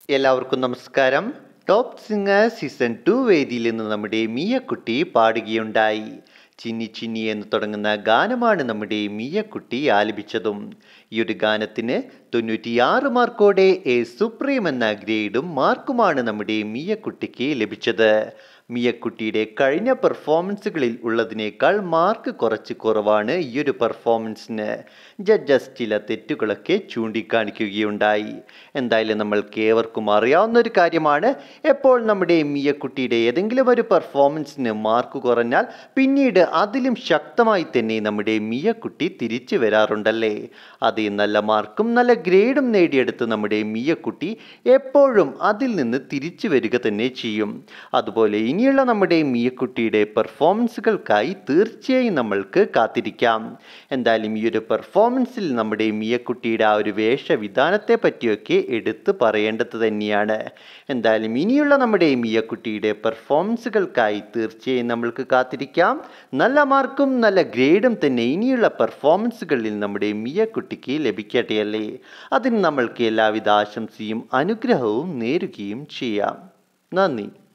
എല്ലാവർക്കും നമസ്കാരം top singer season two വേദിയിൽ നിന്ന് നമ്മുടെ മിയക്കുട്ടി പാടുകയുണ്ടായി ചിന്നി ചിന്നി എന്ന് തുടങ്ങുന്ന ഗാനമാണ് നമ്മുടെ മിയക്കുട്ടി ആലപിച്ചതും ഈ ഒരു ഗാനത്തിന് തൊണ്ണൂറ്റിയാറ് മാർക്കോടെ എ സുപ്രീം എന്ന ഗ്രേഡും മാർക്കുമാണ് നമ്മുടെ മിയക്കുട്ടിക്ക് ലഭിച്ചത് മിയക്കുട്ടിയുടെ കഴിഞ്ഞ പെർഫോമൻസുകളിൽ ഉള്ളതിനേക്കാൾ മാർക്ക് കുറച്ച് കുറവാണ് ഈ ഒരു പെർഫോമൻസിന് ജഡ്ജസ് ചില തെറ്റുകളൊക്കെ ചൂണ്ടിക്കാണിക്കുകയുണ്ടായി എന്തായാലും നമ്മൾക്ക് ഏവർക്കും അറിയാവുന്ന ഒരു കാര്യമാണ് എപ്പോൾ നമ്മുടെ മിയക്കുട്ടിയുടെ ഏതെങ്കിലും ഒരു പെർഫോമൻസിന് മാർക്ക് കുറഞ്ഞാൽ പിന്നീട് അതിലും ശക്തമായി തന്നെ നമ്മുടെ മിയക്കുട്ടി തിരിച്ചു വരാറുണ്ടല്ലേ അതേ നല്ല മാർക്കും നല്ല ഗ്രേഡും നേടിയെടുത്ത് നമ്മുടെ മിയക്കുട്ടി എപ്പോഴും അതിൽ നിന്ന് തിരിച്ചു വരിക തന്നെ ചെയ്യും അതുപോലെ ഇനിയുള്ള നമ്മുടെ മിയക്കുട്ടിയുടെ പെർഫോമൻസുകൾക്കായി തീർച്ചയായും നമ്മൾക്ക് കാത്തിരിക്കാം എന്തായാലും ഈ ഒരു പെർഫോമൻസിൽ നമ്മുടെ മിയക്കുട്ടിയുടെ ആ ഒരു വേഷവിധാനത്തെ പറ്റിയൊക്കെ എടുത്ത് പറയേണ്ടത് തന്നെയാണ് എന്തായാലും ഇനിയുള്ള നമ്മുടെ മിയക്കുട്ടിയുടെ പെർഫോമൻസുകൾക്കായി തീർച്ചയായും നമ്മൾക്ക് കാത്തിരിക്കാം നല്ല മാർക്കും നല്ല ഗ്രേഡും തന്നെ ഇനിയുള്ള പെർഫോമൻസുകളിൽ നമ്മുടെ മിയക്കുട്ടിക്ക് ലഭിക്കട്ടെ അല്ലേ അതിന് നമ്മൾക്ക് എല്ലാവിധ ആശംസയും അനുഗ്രഹവും നേരുകയും ചെയ്യാം നന്ദി